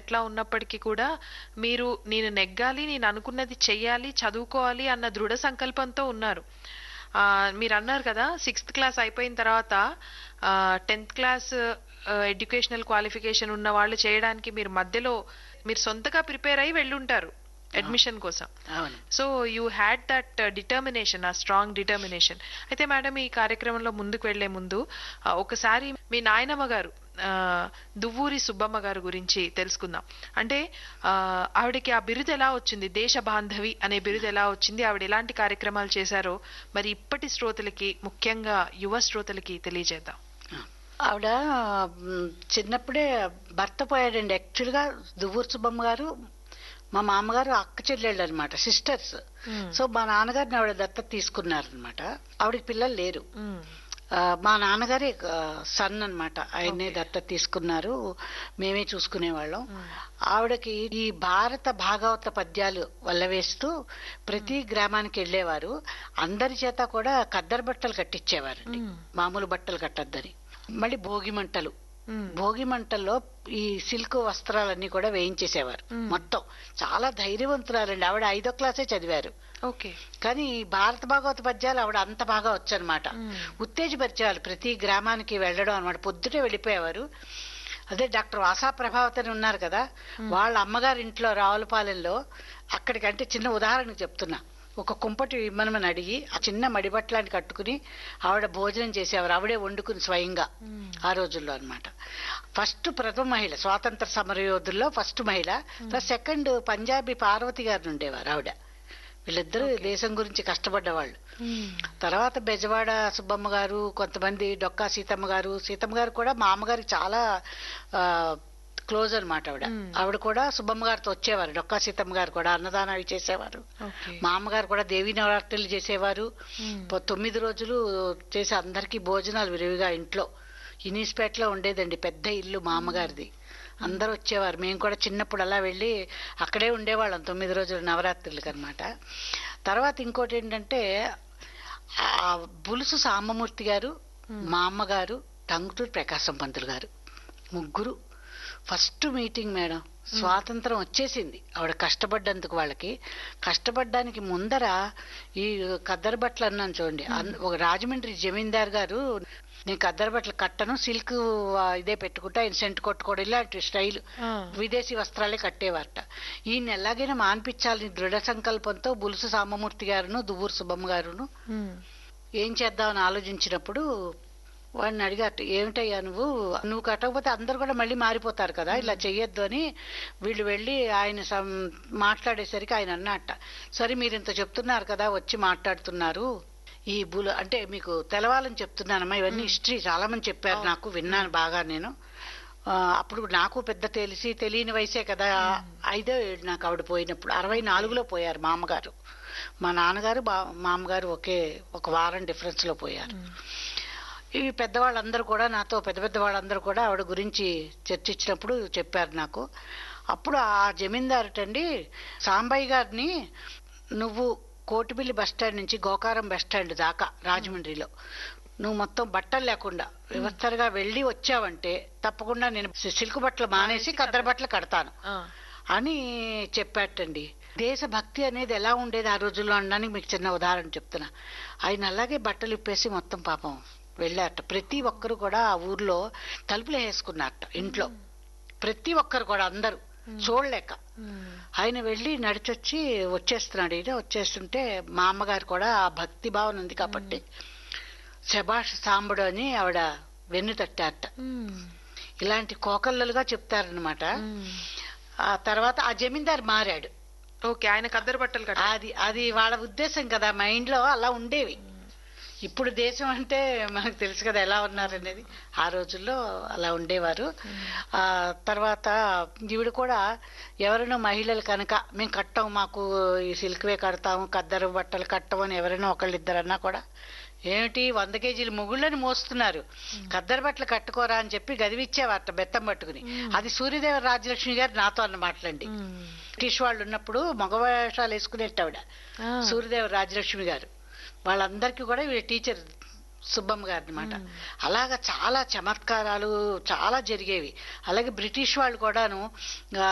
ఎట్లా ఉన్నప్పటికీ కూడా మీరు నేను నెగ్గాలి నేను అనుకున్నది చెయ్యాలి చదువుకోవాలి అన్న దృఢ సంకల్పంతో ఉన్నారు ఆ, మీరు అన్నారు కదా సిక్స్త్ క్లాస్ అయిపోయిన తర్వాత టెన్త్ క్లాస్ ఎడ్యుకేషనల్ క్వాలిఫికేషన్ ఉన్న వాళ్ళు చేయడానికి మీరు మధ్యలో మీరు సొంతగా ప్రిపేర్ అయి వెళ్ళుంటారు అడ్మిషన్ కోసం అవును so you had that determination uh strong determination అయితే మేడం ఈ కార్యక్రమంలో ముందుకు వెళ్లే ముందు ఆ, ఒకసారి మీ నాయనమ్మ గారు ఆ, దువ్వూరి సుబ్బమ్మ గారు గురించి తెలుసుకుందాం అంటే ఆ, ఆవిడకి ఆ బిరుదు ఎలా వచ్చింది దేశ బాంధవి అనే బిరుదు ఎలా వచ్చింది ఆవిడ ఎలాంటి కార్యక్రమాలు చేశారో మరి ఇప్పటి శ్రోతలకి ముఖ్యంగా యువ శ్రోతలకి తెలియజేద్దాం ఆవిడ మ్, చిన్నప్పుడే భర్త పోయాడండి యాక్చువల్గా దువ్వూరు సుబ్బమ్మ గారు మా మామగారు అక్క చెల్లెళ్ళు అనమాట సిస్టర్స్ మ్మ్. సో మా నాన్నగారిని ఆవిడ దత్తత తీసుకున్నారనమాట ఆవిడకి పిల్లలు లేరు మ్మ్. ఆ, మా నాన్నగారే సన్ అన్నమాట ఆయన్నే దత్తత తీసుకున్నారు మేమే చూసుకునేవాళ్ళం ఆవిడకి ఈ భారత భాగవత పద్యాలు వల్లవేస్తూ ప్రతి గ్రామానికి వెళ్ళేవారు అందరి చేత కూడా కద్దరు బట్టలు కట్టించేవారండి మ్మ్. మామూలు బట్టలు కట్టద్దని మళ్ళీ భోగి మంటలు మ్మ్. భోగి మంటల్లో ఈ సిల్క్ వస్త్రాలన్నీ కూడా వేయించేసేవారు మ్మ్. మొత్తం చాలా ధైర్యవంతురాలండి ఆవిడ ఐదో క్లాసే చదివారు ఓకే కానీ భారత భాగవత పద్యాలు ఆవిడ అంత బాగా వచ్చనమాట మ్మ్. ఉత్తేజపరిచేవాళ్ళు ప్రతి గ్రామానికి వెళ్ళడం అనమాట పొద్దుటే వెళ్ళిపోయేవారు అదే డాక్టర్ వాసా ప్రభావతి అని ఉన్నారు కదా వాళ్ళ అమ్మగారి ఇంట్లో రావులపాలెంలో అక్కడికంటే చిన్న ఉదాహరణకు చెప్తున్నా ఒక కుంపటి ఇమ్మనమని అడిగి ఆ చిన్న మడిబట్టలాంటి కట్టుకుని ఆవిడ భోజనం చేసేవారు ఆవిడే వండుకుని స్వయంగా మ్మ్. ఆ రోజుల్లో అన్నమాట ఫస్ట్ ప్రథమ మహిళ స్వాతంత్ర సమరయోధుల్లో ఫస్ట్ మహిళ సెకండ్ పంజాబీ పార్వతి గారిని ఉండేవారు ఆవిడ వీళ్ళిద్దరూ దేశం గురించి కష్టపడ్డవాళ్ళు మ్మ్. తర్వాత బెజవాడ సుబ్బమ్మ గారు కొంతమంది డొక్కా సీతమ్మ గారు సీతమ్మ గారు కూడా మా అమ్మగారికి చాలా క్లోజ్ అన్నమాట ఆవిడ మ్మ్. ఆవిడ కూడా సుబ్బమ్మ గారితో వచ్చేవారు డొక్కా సీతమ్మ గారు కూడా అన్నదానం అవి చేసేవారు ఓకే మా అమ్మగారు కూడా దేవీ నవరాత్రులు చేసేవారు మ్మ్. ప- తొమ్మిది రోజులు చేసి అందరికీ భోజనాలు విరివిగా ఇంట్లో ఇనీస్పేటలో ఉండేదండి పెద్ద ఇల్లు మా అమ్మగారిది అందరూ వచ్చేవారు మేము కూడా చిన్నప్పుడు అలా వెళ్ళి అక్కడే ఉండేవాళ్ళం తొమ్మిది రోజులు నవరాత్రులకి అనమాట తర్వాత ఇంకోటి ఏంటంటే ఆ బులుసు సాంబమూర్తి గారు మా అమ్మగారు టంగుటూరు ప్రకాశం పంతులు గారు ముగ్గురు ఫస్ట్ మీటింగ్ మేడం స్వాతంత్రం వచ్చేసింది ఆవిడ కష్టపడ్డందుకు వాళ్ళకి కష్టపడ్డానికి ముందర ఈ కద్దరు బట్టలు అన్నాను చూడండి అన్- ఒక రాజమండ్రి జమీందార్ గారు నేను కద్దరు బట్టలు కట్టను సిల్క్ ఇదే పెట్టుకుంటా ఆయన సెంట్ కొట్టుకోవడం ఇలాంటి స్టైల్ ఆ. విదేశీ వస్త్రాలే కట్టేవారట ఈయన ఎలాగైనా మాన్పించాలని దృఢ సంకల్పంతో బులుసు సాంబమూర్తి గారును దువ్వూరు సుబ్బమ్మ గారును మ్మ్. ఏం ఏం చేద్దామని ఆలోచించినప్పుడు వాడిని అడిగారు ఏమిటయ్యా నువ్వు నువ్వు కట్టకపోతే అందరు కూడా మళ్ళీ మారిపోతారు కదా ఇలా చెయ్యొద్దు అని వీళ్ళు వెళ్ళి ఆయన సం- మాట్లాడేసరికి ఆయన అన్నట్ట సరే మీరు ఇంత చెప్తున్నారు కదా వచ్చి మాట్లాడుతున్నారు ఈ బులు అంటే మీకు తెలవాలని చెప్తున్నానమ్మా ఇవన్నీ హిస్టరీ చాలా మంది చెప్పారు నాకు విన్నాను బాగా నేను ఆ, అప్పుడు నాకు పెద్ద తెలిసి తెలియని వయసే కదా ఐదో ఏడు నాకు ఆవిడ పోయినప్పుడు అరవై నాలుగులో పోయారు మా అమ్మగారు మా నాన్నగారు బా మా అమ్మగారు ఒకే ఒక వారం డిఫరెన్స్ లో పోయారు ఈ పెద్దవాళ్ళందరూ కూడా నాతో పెద్ద పెద్ద వాళ్ళందరూ కూడా ఆవిడ గురించి చర్చించినప్పుడు చెప్పారు నాకు అప్పుడు ఆ జమీందారుటండి సాంబయ్య గారిని నువ్వు కోటిపల్లి బస్ స్టాండ్ నుంచి గోకారం బస్ స్టాండ్ దాకా రాజమండ్రిలో నువ్వు మొత్తం బట్టలు లేకుండా వ్యవస్థగా వెళ్ళి వచ్చావంటే తప్పకుండా నేను సిల్క్ బట్టలు మానేసి కద్దరు బట్టలు కడతాను ఆ. అని చెప్పాటండి దేశభక్తి అనేది ఎలా ఉండేది ఆ రోజుల్లో అనడానికి మీకు చిన్న ఉదాహరణ చెప్తున్నా ఆయన అలాగే బట్టలు ఇప్పేసి మొత్తం పాపం వెళ్ళారట ప్రతి ఒక్కరు కూడా ఆ ఊర్లో తలుపులు వేసుకున్నారట ఇంట్లో ప్రతి ఒక్కరు కూడా అందరూ చూడలేక మ్మ్. ఆయన వెళ్ళి నడిచొచ్చి వచ్చేస్తున్నాడు ఈయన వచ్చేస్తుంటే మా అమ్మగారు కూడా ఆ భక్తి భావన ఉంది కాబట్టి శభాష్ సాంబడు అని ఆవిడ వెన్ను తట్టారట మ్మ్. ఇలాంటి కోకల్లలుగా చెప్తారనమాట మ్మ్. ఆ తర్వాత ఆ జమీందారు మారాడు ఓకే ఆయన కద్దరు బట్టలు కట్ట అది అది వాళ్ళ ఉద్దేశం కదా మైండ్ లో అలా ఉండేవి ఇప్పుడు దేశం అంటే మనకు తెలుసు కదా ఎలా ఉన్నారనేది ఆ రోజుల్లో అలా ఉండేవారు ఆ తర్వాత ఈవిడ కూడా ఎవరైనా మహిళలు కనుక మేము కట్టం మాకు ఈ సిల్క్వే కడతాము కద్దరు బట్టలు కట్టమని ఎవరైనా ఒకళ్ళిద్దరన్నా కూడా ఏమిటి వంద కేజీలు ముగుళ్ళని మోస్తున్నారు కద్దరు బట్టలు కట్టుకోరా అని చెప్పి గదివిచ్చేవారట బెత్తం పట్టుకుని అది సూర్యదేవ రాజలక్ష్మి గారు నాతో అన్న మాటలండి మ్మ్. బ్రిటిష్ వాళ్ళు ఉన్నప్పుడు మగవేషాలు వేసుకునేట్టు ఆవిడ ఆ. సూర్యదేవ రాజలక్ష్మి గారు వాళ్ళందరికీ కూడా వీళ్ళ టీచర్ సుబ్బమ్మ గారు అనమాట అలాగా చాలా చమత్కారాలు చాలా జరిగేవి అలాగే బ్రిటిష్ వాళ్ళు కూడాను ఆ,